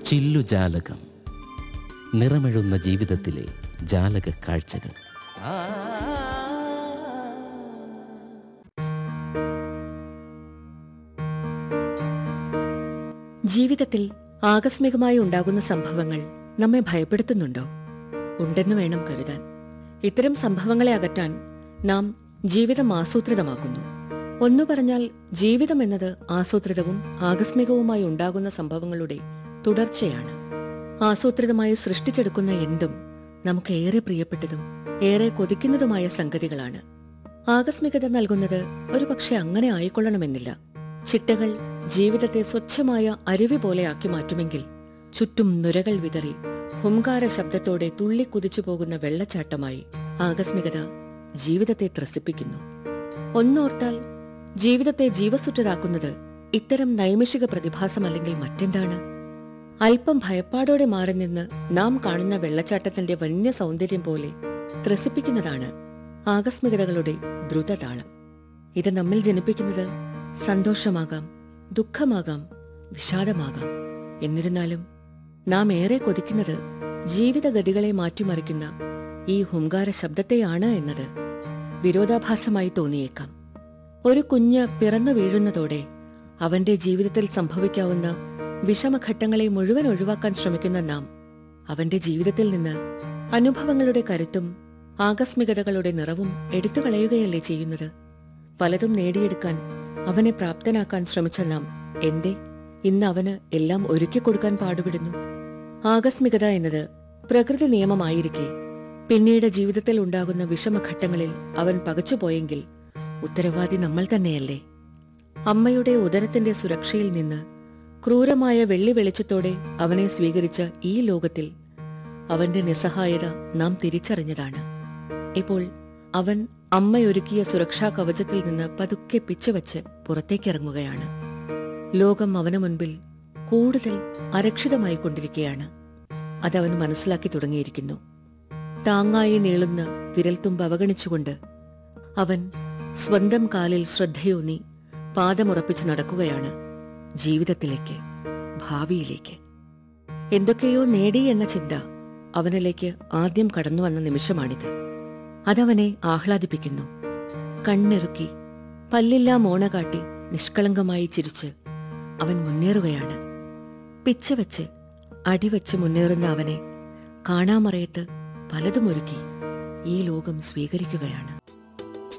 ചില്ലുജാലകം നിറമെഴുന്ന ജീവിതത്തിലെ ജാലക കാഴ്ചകൾ ജീവിതത്തിൽ ആകസ്മികമായി ഉണ്ടാകുന്ന സംഭവങ്ങൾ നമ്മെ ഭയപ്പെടുത്തുന്നുണ്ടോ ഉണ്ടെന്ന് വേണം കരുതാൻ ഇത്തരം സംഭവങ്ങളെ അകറ്റാൻ നാം ജീവിതം ആസൂത്രിതമാക്കുന്നു ഒന്നു പറഞ്ഞാൽ ജീവിതം എന്നത് ആസൂത്രിതവും ആകസ്മികവുമായി ഉണ്ടാകുന്ന സംഭവങ്ങളുടെ തുടർച്ചയാണ് ആസൂത്രിതമായി സൃഷ്ടിച്ചെടുക്കുന്ന എന്തും നമുക്ക് ഏറെ പ്രിയപ്പെട്ടതും ഏറെ കൊതിക്കുന്നതുമായ സംഗതികളാണ് ആകസ്മികത നൽകുന്നത് ഒരുപക്ഷെ അങ്ങനെ ആയിക്കൊള്ളണമെന്നില്ല ചിട്ടകൾ ജീവിതത്തെ സ്വച്ഛമായ അരുവി പോലെയാക്കി മാറ്റുമെങ്കിൽ ചുറ്റും നുരകൾ വിതറി ഹുംകാര ശബ്ദത്തോടെ തുള്ളിക്കുതിച്ചു പോകുന്ന വെള്ളച്ചാട്ടമായി ആകസ്മികത ജീവിതത്തെ ത്രസിപ്പിക്കുന്നു ഒന്നോർത്താൽ ജീവിതത്തെ ജീവസുറ്റതാക്കുന്നത് ഇത്തരം നൈമിഷിക പ്രതിഭാസമല്ലെങ്കിൽ മറ്റെന്താണ് അല്പം ഭയപ്പാടോടെ മാറി നിന്ന് നാം കാണുന്ന വെള്ളച്ചാട്ടത്തിന്റെ വന്യ സൗന്ദര്യം പോലെ ത്രസിപ്പിക്കുന്നതാണ് ആകസ്മികതകളുടെ ദ്രുതതാളം ഇത് നമ്മിൽ ജനിപ്പിക്കുന്നത് സന്തോഷമാകാം ദുഃഖമാകാം വിഷാദമാകാം എന്നിരുന്നാലും നാം ഏറെ കൊതിക്കുന്നത് ജീവിതഗതികളെ മാറ്റിമറിക്കുന്ന ഈ ഹുങ്കാര ശബ്ദത്തെയാണ് എന്നത് വിരോധാഭാസമായി തോന്നിയേക്കാം ഒരു കുഞ്ഞ് പിറന്നു വീഴുന്നതോടെ അവന്റെ ജീവിതത്തിൽ സംഭവിക്കാവുന്ന വിഷമഘട്ടങ്ങളെ മുഴുവൻ ഒഴിവാക്കാൻ ശ്രമിക്കുന്ന നാം അവന്റെ ജീവിതത്തിൽ നിന്ന് അനുഭവങ്ങളുടെ കരുത്തും ആകസ്മികതകളുടെ നിറവും എടുത്തു കളയുകയല്ലേ ചെയ്യുന്നത് പലതും നേടിയെടുക്കാൻ അവനെ പ്രാപ്തനാക്കാൻ ശ്രമിച്ച നാം എന്തേ ഇന്ന് അവന് എല്ലാം ഒരുക്കിക്കൊടുക്കാൻ പാടുപെടുന്നു ആകസ്മികത എന്നത് പ്രകൃതി നിയമമായിരിക്കെ പിന്നീട് ജീവിതത്തിൽ ഉണ്ടാകുന്ന വിഷമഘട്ടങ്ങളിൽ അവൻ പകച്ചുപോയെങ്കിൽ ഉത്തരവാദി നമ്മൾ തന്നെയല്ലേ അമ്മയുടെ ഉദരത്തിന്റെ സുരക്ഷയിൽ നിന്ന് ക്രൂരമായ വെള്ളി വെളിച്ചത്തോടെ അവനെ സ്വീകരിച്ച ഈ ലോകത്തിൽ അവന്റെ നിസ്സഹായത നാം തിരിച്ചറിഞ്ഞതാണ് ഇപ്പോൾ അവൻ അമ്മയൊരുക്കിയ സുരക്ഷാ കവചത്തിൽ നിന്ന് പതുക്കെ പിച്ചുവച്ച് പുറത്തേക്കിറങ്ങുകയാണ് ലോകം അവന് മുൻപിൽ കൂടുതൽ അരക്ഷിതമായി കൊണ്ടിരിക്കുകയാണ് അതവൻ മനസ്സിലാക്കി തുടങ്ങിയിരിക്കുന്നു താങ്ങായി നീളുന്ന വിരൽത്തുമ്പ് അവഗണിച്ചുകൊണ്ട് അവൻ സ്വന്തം കാലിൽ ശ്രദ്ധയൂന്നി പാദമുറപ്പിച്ച് നടക്കുകയാണ് ജീവിതത്തിലേക്ക് ഭാവിയിലേക്ക് എന്തൊക്കെയോ നേടി എന്ന ചിന്ത അവനിലേക്ക് ആദ്യം കടന്നു വന്ന നിമിഷമാണിത് അതവനെ ആഹ്ലാദിപ്പിക്കുന്നു കണ്ണിറുക്കി പല്ലില്ലാ മോണ കാട്ടി നിഷ്കളങ്കമായി ചിരിച്ച് അവൻ മുന്നേറുകയാണ് പിച്ചവെച്ച് അടിവച്ച് മുന്നേറുന്ന അവനെ കാണാമറയത്ത് പലതുമൊരുക്കി ഈ ലോകം സ്വീകരിക്കുകയാണ്